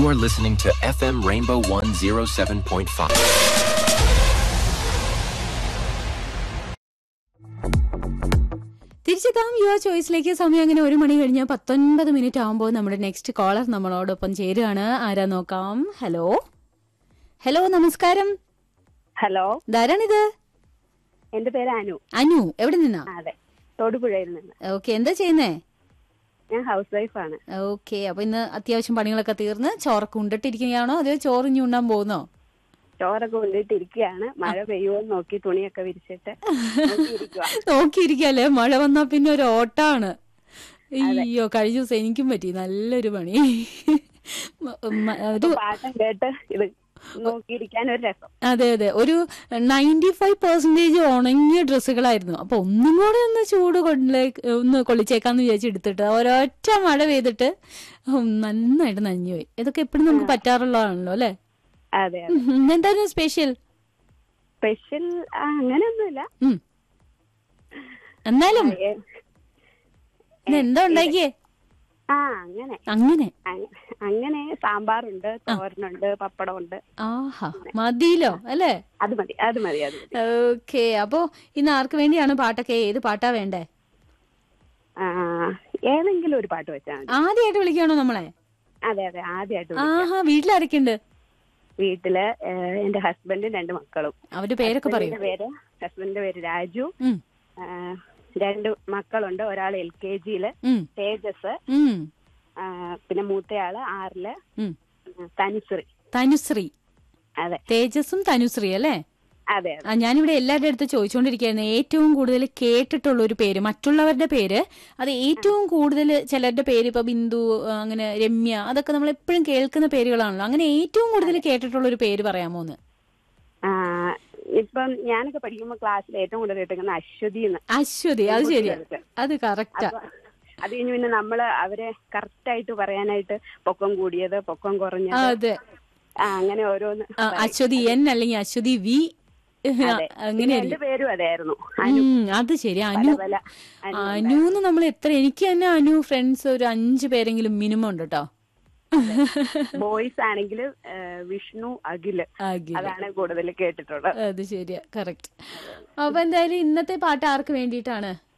You're listening to FM Rainbow 107.5. തിരിച്ചെത്താം യുവ ചോയ്സിലേക്ക് സമയം അങ്ങനെ ഒരു മണി കഴിഞ്ഞ് പത്തൊൻപത് മിനിറ്റ് ആകുമ്പോൾ നമ്മുടെ നെക്സ്റ്റ് കോളർ നമ്മളോടൊപ്പം ചേരുകയാണ് ആരാ നോക്കാം ഹലോ ഹലോ നമസ്കാരം ഹലോ ധാരാണിത് എന്റെ പേര് അനു അനു എവിടെ നിന്നാ ആ, അതെ തൊടുപുഴയിൽ നിന്ന് ഓക്കെ എന്താ ചെയ്യുന്നേ ഞാൻ ഹൗസ് വൈഫാണ് ഓക്കെ അപ്പൊ ഇന്ന് അത്യാവശ്യം പണികളൊക്കെ തീർന്ന് ചോറൊക്കെ ഉണ്ടിട്ടിരിക്കുകയാണോ അതോ ചോറ് ഇനി ഉണ്ണാൻ പോകുന്നോ ചോറൊക്കെ കൊണ്ടിട്ടിരിക്കുകയാണ് മഴ പെയ്യുമോ എന്ന് നോക്കി തുണിയൊക്കെ വിരിച്ചിട്ട് നോക്കിയിരിക്കുവാ. നോക്കിയിരിക്കല്ലേ മഴ വന്നാ പിന്നെ ഒരു ഓട്ടാണ് അയ്യോ കഴിഞ്ഞ ദിവസം എനിക്കും പറ്റി നല്ലൊരു പണി മ- മ- ഒരു പാട്ടം കേട്ട് ഇത് നോക്കിയിരിക്കാൻ ഒരു രസം അതെ അതെ ഒരു നയൻറ്റി ഫൈവ് പെർസെന്റേജ് ഉണങ്ങിയ ഡ്രസ്സുകളായിരുന്നു അപ്പൊ ഒന്നും കൂടെ ഒന്ന് ചൂട് കൊണ്ടേ ഒന്ന് കൊള്ളിച്ചേക്കാന്ന് വിചാരിച്ച് എടുത്തിട്ട് ഒരൊറ്റ മഴ പെയ്തിട്ട് ഉം, നന്നായിട്ട് നനഞ്ഞുപോയി ഇതൊക്കെ എപ്പോഴും നമുക്ക് പറ്റാറുള്ളതാണല്ലോ അല്ലെ അതെ അതെ എന്തായിരുന്നു സ്പെഷ്യൽ സ്പെഷ്യൽ അങ്ങനെയൊന്നുമില്ല എന്നാലും ഏ, ഇന്ന് എന്താ ഉണ്ടാക്കിയേ ആ അങ്ങനെ അങ്ങനെ അ- അങ്ങനെ സാമ്പാറുണ്ട് തോരനുണ്ട് പപ്പടമുണ്ട് ആഹാ മതിയിലോ അല്ലേ അത് മതി അത് മതി അത് മതി ഓക്കെ അപ്പോ ഇന്ന് ആർക്ക് വേണ്ടിയാണ് പാട്ടൊക്കെ ഏത് പാട്ടാ വേണ്ടേ ആ, ഏതെങ്കിലും ഒരു പാട്ട് വെച്ചാൽ മതി ആദ്യമായിട്ട് വിളിക്കുകയാണോ നമ്മളെ അതെ അതെ ആദ്യമായിട്ട് ആഹാ വീട്ടിലാരൊക്കെയുണ്ട് വീട്ടില് ഏ, എന്റെ ഹസ്ബൻഡും രണ്ട് മക്കളും അവരുടെ പേരൊക്കെ പറയൂ ഹസ്ബൻഡിന്റെ പേര് ഹസ്ബൻഡിന്റെ പേര് രാജു ഉം, ആ, രണ്ട് മക്കളുണ്ട് ഒരാൾ എൽ കെ ജിയില് ഉം, തേജസ് ഉം, ആ, പിന്നെ മൂത്തയാള് ആറില് ഉം. തനുശ്രീ തനുശ്രീ അതെ തേജസും തനുശ്രീ അല്ലേ അതെ ആ, ഞാനിവിടെ എല്ലാവരുടെ അടുത്ത് ചോദിച്ചുകൊണ്ടിരിക്കുകയായിരുന്നു ഏറ്റവും കൂടുതൽ കേട്ടിട്ടുള്ള ഒരു പേര് മറ്റുള്ളവരുടെ പേര് അത് ഏറ്റവും കൂടുതൽ ചിലരുടെ പേര് ഇപ്പൊ ബിന്ദു ആ, അങ്ങനെ രമ്യ അതൊക്കെ നമ്മൾ എപ്പോഴും കേൾക്കുന്ന പേരുകളാണല്ലോ അങ്ങനെ ഏറ്റവും കൂടുതൽ കേട്ടിട്ടുള്ള ഒരു പേര് പറയാമോ എന്ന് ആ, ഇപ്പം ഞാനൊക്കെ പഠിക്കുമ്പോ ക്ലാസ്സിൽ ഏറ്റവും കൂടുതൽ കേട്ടിരിക്കുന്ന അശ്വതി എന്ന് അശ്വതി അത് ശരിയാ അത് കറക്റ്റാ അപ്പൊ അത് കഴിഞ്ഞ് പിന്നെ നമ്മള് അവരെ കറക്റ്റ് ആയിട്ട് പറയാനായിട്ട് പൊക്കം കൂടിയത് പൊക്കം കുറഞ്ഞത് അതെ ആ, അങ്ങനെ ഓരോന്ന് ആ, അശ്വതി എൻ അല്ലെങ്കിൽ അശ്വതി വി അതെ. പിന്നെ അങ്ങനെയല്ലേ എന്റെ പേരും അതായിരുന്നു അനു ഉം, അത് ശരി അനു പല അനു അനുന്ന് നമ്മൾ എത്ര എനിക്ക് തന്നെ അനു ഫ്രണ്ട്സ് ഒരു അഞ്ചു പേരെങ്കിലും മിനിമം ഉണ്ട് കേട്ടോ ബോയ്സ് ആണെങ്കിൽ വിഷ്ണു അഖില് അഖില്. അതാണ് കൂടുതൽ കേട്ടിട്ടുള്ളത് അത് ശരിയാ കറക്റ്റ് അപ്പൊ എന്തായാലും ഇന്നത്തെ പാട്ട് ആർക്ക് വേണ്ടിയിട്ടാണ്